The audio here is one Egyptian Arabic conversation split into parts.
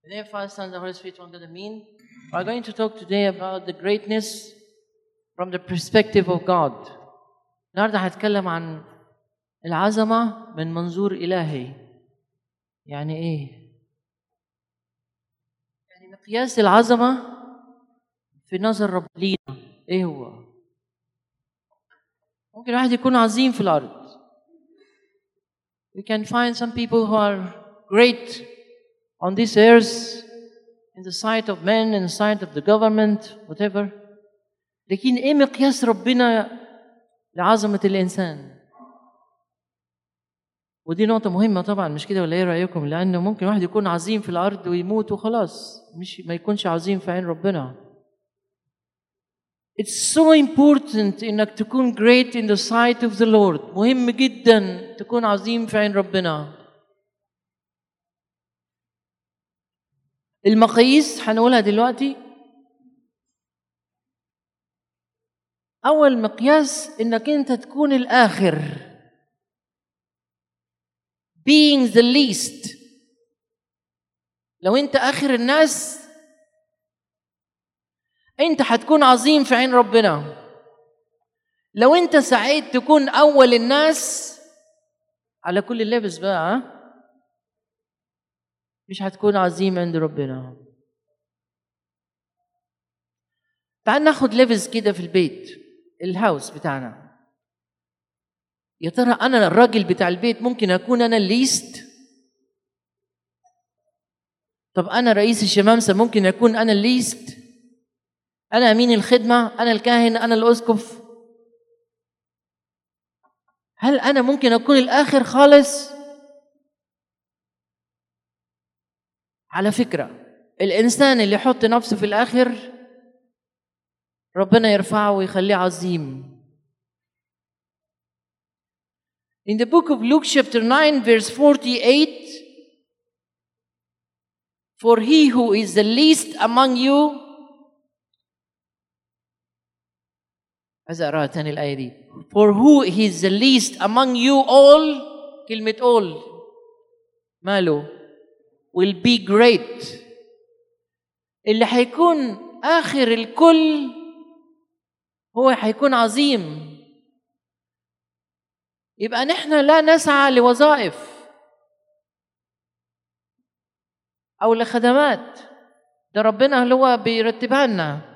In the name of Father, Son, and the Holy Spirit, one God, Amen. We're going to talk today about the greatness from the perspective of God. النهارده هتكلم عن العظمة من منظور إلهي. يعني إيه؟ يعني مقياس العظمة في نظر رب لينا إيه هو؟ ممكن واحد يكون عظيم في الأرض. We can find some people who are great on this earth in the sight of men, in the sight of the government, whatever. لكن ايه مقياس ربنا لعظمة الإنسان؟ ودي نقطة مهمة طبعا مش كده ولا ايه رأيكم؟ لأنه ممكن واحد يكون عظيم في الأرض ويموت وخلاص مش ما يكونش عظيم في عين ربنا. It's so important إنك تكون great in the sight of the Lord. مهم جدا تكون عظيم في عين ربنا. المقاييس هنقولها دلوقتي أول مقياس إنك أنت تكون الآخر being the least لو أنت آخر الناس أنت هتكون عظيم في عين ربنا لو أنت سعيد تكون أول الناس على كل اللبس بقى ها؟ مش هتكون عظيم عند ربنا تعال ناخد ليفز كده في البيت الهاوس بتاعنا يا ترى انا الراجل بتاع البيت ممكن اكون انا الليست طب انا رئيس الشمامسه ممكن اكون انا الليست انا امين الخدمه انا الكاهن انا الاسقف هل انا ممكن اكون الاخر خالص على فكرة الإنسان اللي يحط نفسه في الآخر ربنا يرفعه ويخليه عظيم In the book of Luke chapter 9 verse 48 For he who is the least among you عايز اقراها تاني الآية دي For who is the least among you all كلمة all ماله will be great اللي هيكون آخر الكل هو هيكون عظيم يبقى نحن لا نسعى لوظائف أو لخدمات ده ربنا اللي هو بيرتبها لنا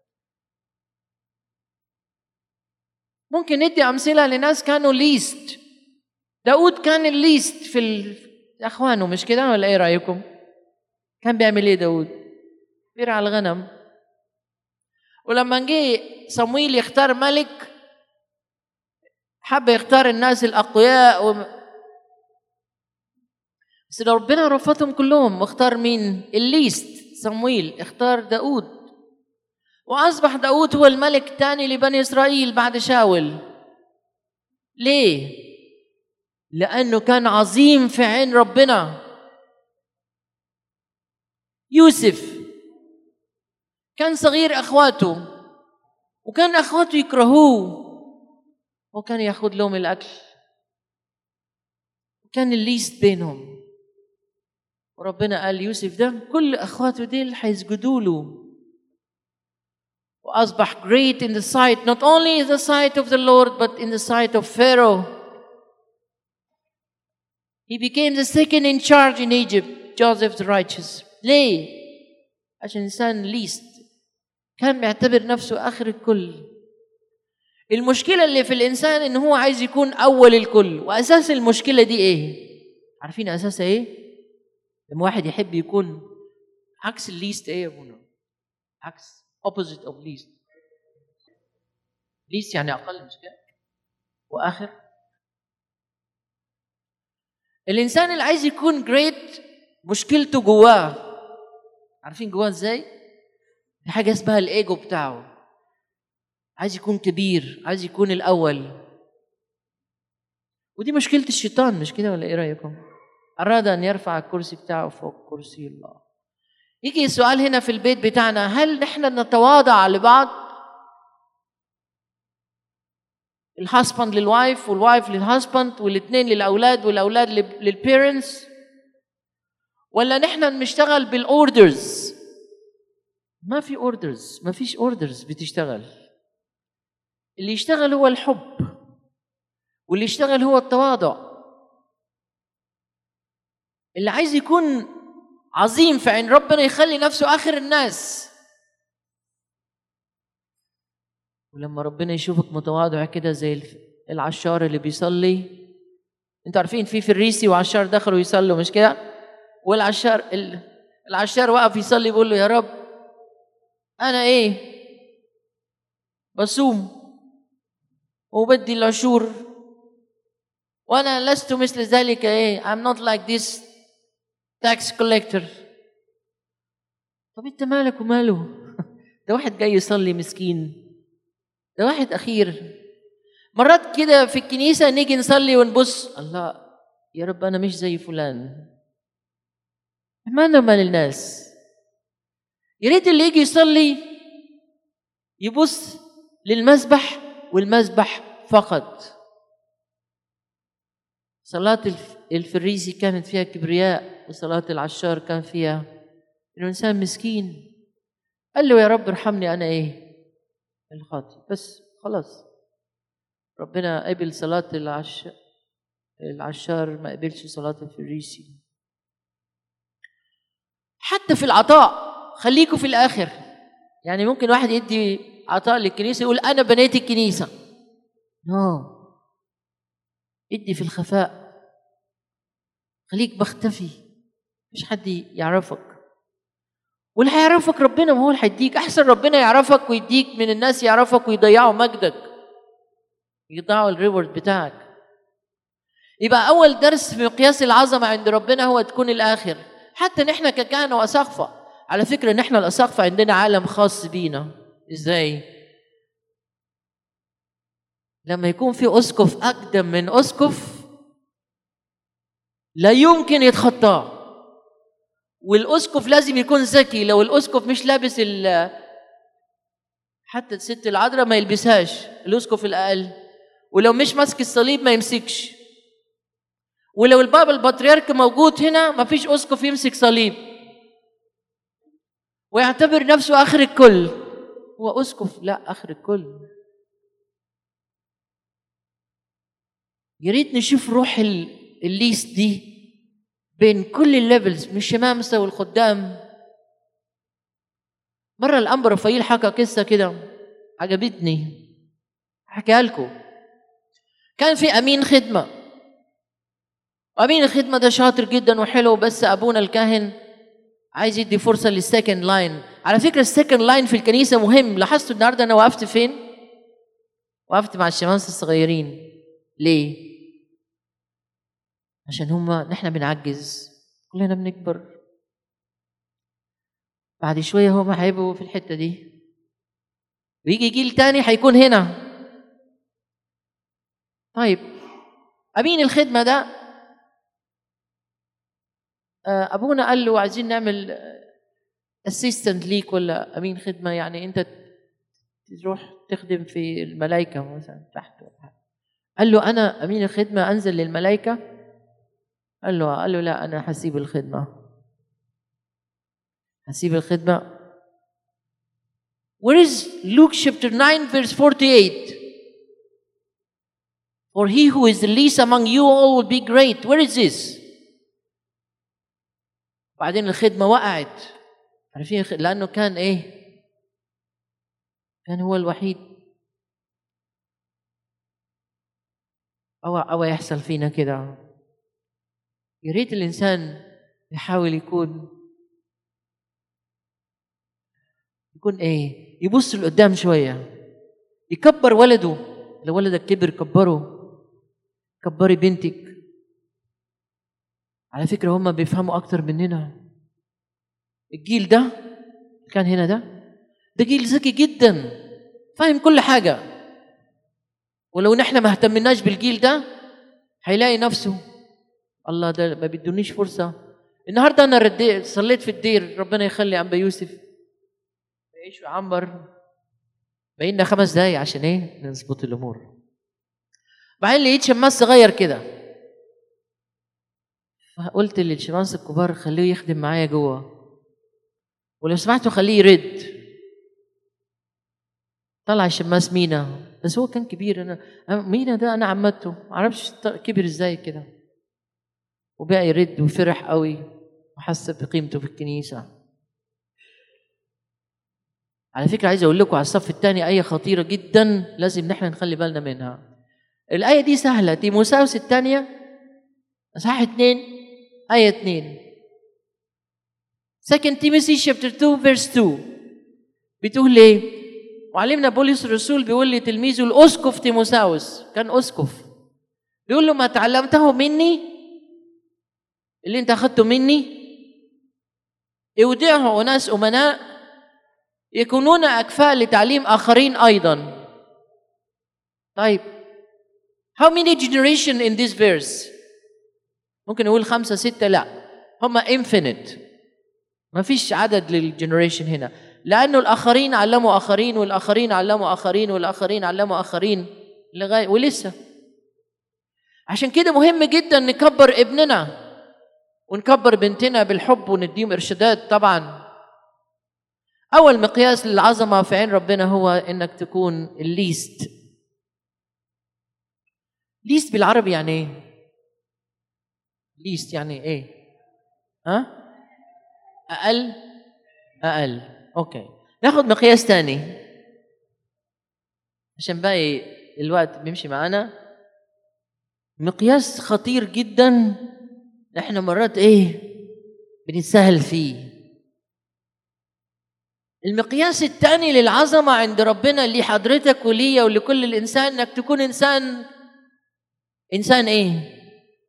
ممكن ندي أمثلة لناس كانوا ليست داود كان الليست في ال... اخوانه مش كده ولا ايه رايكم كان بيعمل ايه داود بيرعى الغنم ولما جه صمويل يختار ملك حب يختار الناس الاقوياء و... بس ربنا رفضهم كلهم واختار مين الليست صمويل اختار داود واصبح داود هو الملك الثاني لبني اسرائيل بعد شاول ليه لأنه كان عظيم في عين ربنا يوسف كان صغير أخواته وكان أخواته يكرهوه وكان ياخذ لهم الأكل وكان الليست بينهم وربنا قال يوسف ده كل أخواته ديل حيسجدوا له وأصبح great in the sight not only in the sight of the Lord but in the sight of Pharaoh He became the second in charge in Egypt, Joseph the righteous. ليه؟ عشان إنسان ليست كان بيعتبر نفسه آخر الكل. المشكلة اللي في الإنسان إن هو عايز يكون أول الكل، وأساس المشكلة دي إيه؟ عارفين أساسها إيه؟ لما واحد يحب يكون عكس الليست إيه يا ابونا؟ عكس opposite of least. least يعني أقل مش كده؟ وآخر الانسان اللي عايز يكون جريت مشكلته جواه عارفين جواه ازاي في حاجه اسمها الايجو بتاعه عايز يكون كبير عايز يكون الاول ودي مشكله الشيطان مش كده ولا ايه رايكم اراد ان يرفع الكرسي بتاعه فوق كرسي الله يجي السؤال هنا في البيت بتاعنا هل نحن نتواضع لبعض الهاسبند للوايف والوايف للهاسبند والاثنين للاولاد والاولاد للبيرنتس ولا نحن بنشتغل بالاوردرز ما في اوردرز ما فيش اوردرز بتشتغل اللي يشتغل هو الحب واللي يشتغل هو التواضع اللي عايز يكون عظيم في عين ربنا يخلي نفسه اخر الناس ولما ربنا يشوفك متواضع كده زي العشار اللي بيصلي انتوا عارفين في فريسي وعشار دخلوا يصلوا مش كده والعشار العشار وقف يصلي بيقول له يا رب انا ايه بصوم وبدي العشور وانا لست مثل ذلك ايه I'm not like this tax collector طب انت مالك وماله ده واحد جاي يصلي مسكين ده واحد اخير مرات كده في الكنيسة نيجي نصلي ونبص الله يا رب أنا مش زي فلان ما مال الناس يا ريت اللي يجي يصلي يبص للمسبح والمسبح فقط صلاة الفريسي كانت فيها كبرياء وصلاة العشار كان فيها إنه إنسان مسكين قال له يا رب ارحمني أنا إيه الخاطي بس خلاص ربنا قبل صلاة العش... العشار ما قبلش صلاة الفريسي حتى في العطاء خليكوا في الآخر يعني ممكن واحد يدي عطاء للكنيسة يقول أنا بنيت الكنيسة نو no. ادي في الخفاء خليك بختفي مش حد يعرفك واللي هيعرفك ربنا ما هو اللي هيديك احسن ربنا يعرفك ويديك من الناس يعرفك ويضيعوا مجدك يضيعوا الريورد بتاعك يبقى اول درس في مقياس العظمه عند ربنا هو تكون الاخر حتى نحن ككهنه واساقفه على فكره نحن الاساقفه عندنا عالم خاص بينا ازاي لما يكون في اسقف اقدم من اسقف لا يمكن يتخطاه والاسقف لازم يكون ذكي لو الاسقف مش لابس ال حتى الست العذراء ما يلبسهاش الاسقف الاقل ولو مش ماسك الصليب ما يمسكش ولو البابا البطريرك موجود هنا ما فيش اسقف يمسك صليب ويعتبر نفسه اخر الكل هو اسقف لا اخر الكل يا ريت نشوف روح الليست دي بين كل الليفلز من الشمامسة والخدام مرة الأنبا رفايل حكى قصة كده عجبتني حكيها لكم كان في أمين خدمة أمين الخدمة ده شاطر جدا وحلو بس أبونا الكاهن عايز يدي فرصة للسكند لاين على فكرة السكند لاين في الكنيسة مهم لاحظتوا النهاردة أنا وقفت فين؟ وقفت مع الشمامسة الصغيرين ليه؟ عشان هما نحن بنعجز كلنا بنكبر بعد شوية هما هيبقوا في الحتة دي ويجي جيل تاني هيكون هنا طيب أمين الخدمة ده أبونا قال له عايزين نعمل اسيستنت ليك ولا أمين خدمة يعني أنت تروح تخدم في الملائكة مثلا تحت قال له أنا أمين الخدمة أنزل للملائكة قال له قال له لا انا هسيب الخدمه هسيب الخدمه Where is Luke chapter 9 verse 48 For he who is the least among you all will be great Where is this بعدين الخدمة وقعت عارفين لأنه كان إيه كان هو الوحيد أو أو يحصل فينا كده يا ريت الانسان يحاول يكون يكون ايه يبص لقدام شويه يكبر ولده لو ولدك كبر كبره كبري بنتك على فكره هم بيفهموا اكتر مننا الجيل ده كان هنا ده ده جيل ذكي جدا فاهم كل حاجه ولو نحن ما اهتمناش بالجيل ده هيلاقي نفسه الله ده ما بيدونيش فرصه النهارده انا رديت صليت في الدير ربنا يخلي عم يوسف يعيش ويعمر بقينا خمس دقايق عشان ايه نظبط الامور بعدين لقيت شماس صغير كده فقلت للشماس الكبار خليه يخدم معايا جوه ولو سمحتوا خليه يرد طلع الشماس مينا بس هو كان كبير انا أنا- مينا ده انا عمته معرفش ط- كبر ازاي كده وبقى يرد وفرح قوي وحس بقيمته في الكنيسه على فكره عايز اقول لكم على الصف الثاني ايه خطيره جدا لازم نحن نخلي بالنا منها الايه دي سهله تيموساوس الثانيه اصحاح اثنين ايه اثنين 2 Timothy chapter 2 verse 2 بتقول ايه؟ وعلمنا بولس الرسول بيقول لتلميذه الاسقف تيموساوس كان اسقف بيقول له ما تعلمته مني اللي انت اخذته مني اودعه اناس امناء يكونون اكفاء لتعليم اخرين ايضا طيب how many generation in this verse ممكن نقول خمسة ستة لا هم infinite ما فيش عدد للجنريشن هنا لانه الاخرين علموا اخرين والاخرين علموا اخرين والاخرين علموا اخرين لغايه ولسه عشان كده مهم جدا نكبر ابننا ونكبر بنتنا بالحب ونديهم ارشادات طبعا اول مقياس للعظمه في عين ربنا هو انك تكون الليست ليست بالعربي يعني ايه ليست يعني ايه ها اقل اقل اوكي ناخد مقياس تاني عشان باقي الوقت بيمشي معانا مقياس خطير جدا احنا مرات ايه بنتسهل فيه المقياس الثاني للعظمة عند ربنا لحضرتك وليا ولكل الإنسان إنك تكون إنسان إنسان إيه؟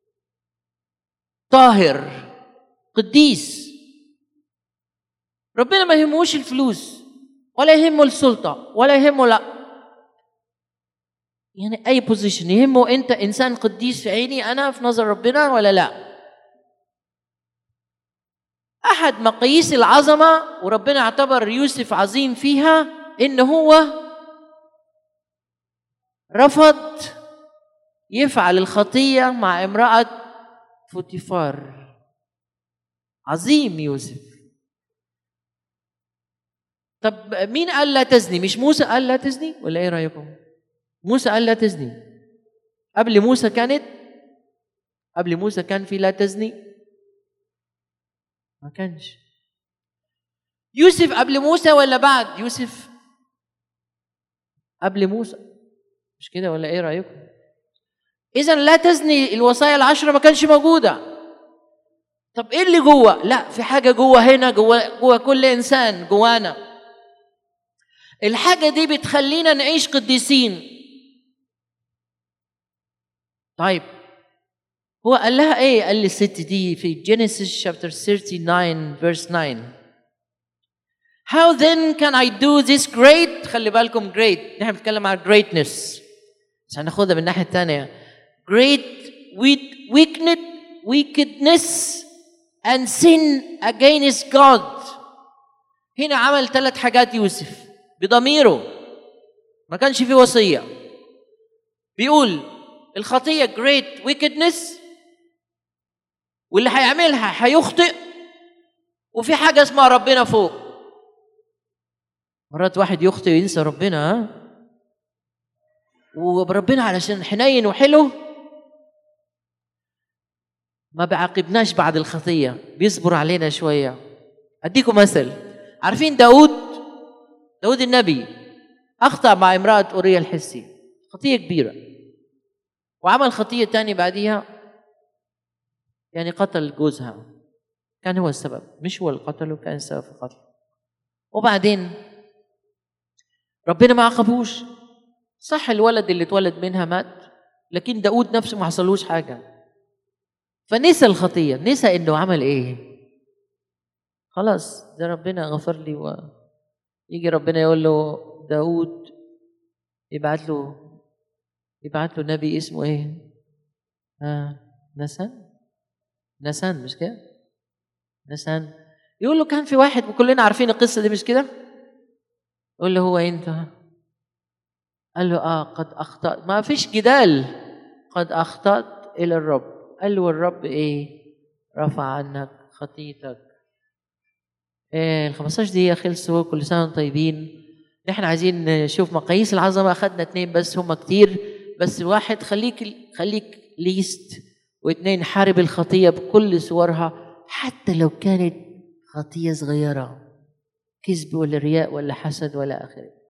طاهر قديس ربنا ما يهموش الفلوس ولا يهمه السلطة ولا يهمه لا يعني أي بوزيشن يهمه أنت إنسان قديس في عيني أنا في نظر ربنا ولا لا أحد مقاييس العظمة وربنا اعتبر يوسف عظيم فيها إن هو رفض يفعل الخطية مع امرأة فوتيفار عظيم يوسف طب مين قال لا تزني مش موسى قال لا تزني ولا ايه رايكم موسى قال لا تزني قبل موسى كانت قبل موسى كان في لا تزني ما كانش يوسف قبل موسى ولا بعد يوسف قبل موسى مش كده ولا ايه رايكم اذا لا تزني الوصايا العشره ما كانش موجوده طب ايه اللي جوه لا في حاجه جوه هنا جوه جوه كل انسان جوانا الحاجه دي بتخلينا نعيش قديسين طيب هو قال لها ايه قال للست دي في جينيسيس شابتر 39 فيرس 9 How then can I do this great خلي بالكم great نحن بنتكلم عن greatness بس هناخدها من الناحيه الثانيه great with weakness wickedness and sin against God هنا عمل ثلاث حاجات يوسف بضميره ما كانش في وصيه بيقول الخطيه great wickedness واللي هيعملها هيخطئ وفي حاجه اسمها ربنا فوق مرات واحد يخطئ وينسى ربنا ها وربنا علشان حنين وحلو ما بيعاقبناش بعد الخطية بيصبر علينا شوية أديكم مثل عارفين داود داود النبي أخطأ مع امرأة أوريا الحسي خطية كبيرة وعمل خطية تانية بعديها يعني قتل جوزها كان هو السبب مش هو اللي قتله كان السبب في القتل وبعدين ربنا ما عاقبوش صح الولد اللي اتولد منها مات لكن داود نفسه ما حصلوش حاجة فنسى الخطية نسى انه عمل ايه خلاص ده ربنا غفر لي ويجي ربنا يقول له داود يبعت له يبعت له نبي اسمه ايه آه نسان نسان مش كده نسان يقول له كان في واحد وكلنا عارفين القصة دي مش كده يقول له هو انت قال له اه قد اخطأت ما فيش جدال قد اخطأت الى الرب قال له الرب ايه رفع عنك خطيتك ايه ال 15 دقيقة خلصوا كل سنة وانتم طيبين نحن عايزين نشوف مقاييس العظمة أخذنا اتنين بس هم كتير بس واحد خليك خليك ليست واثنين حارب الخطية بكل صورها حتى لو كانت خطية صغيرة كذب ولا رياء ولا حسد ولا آخره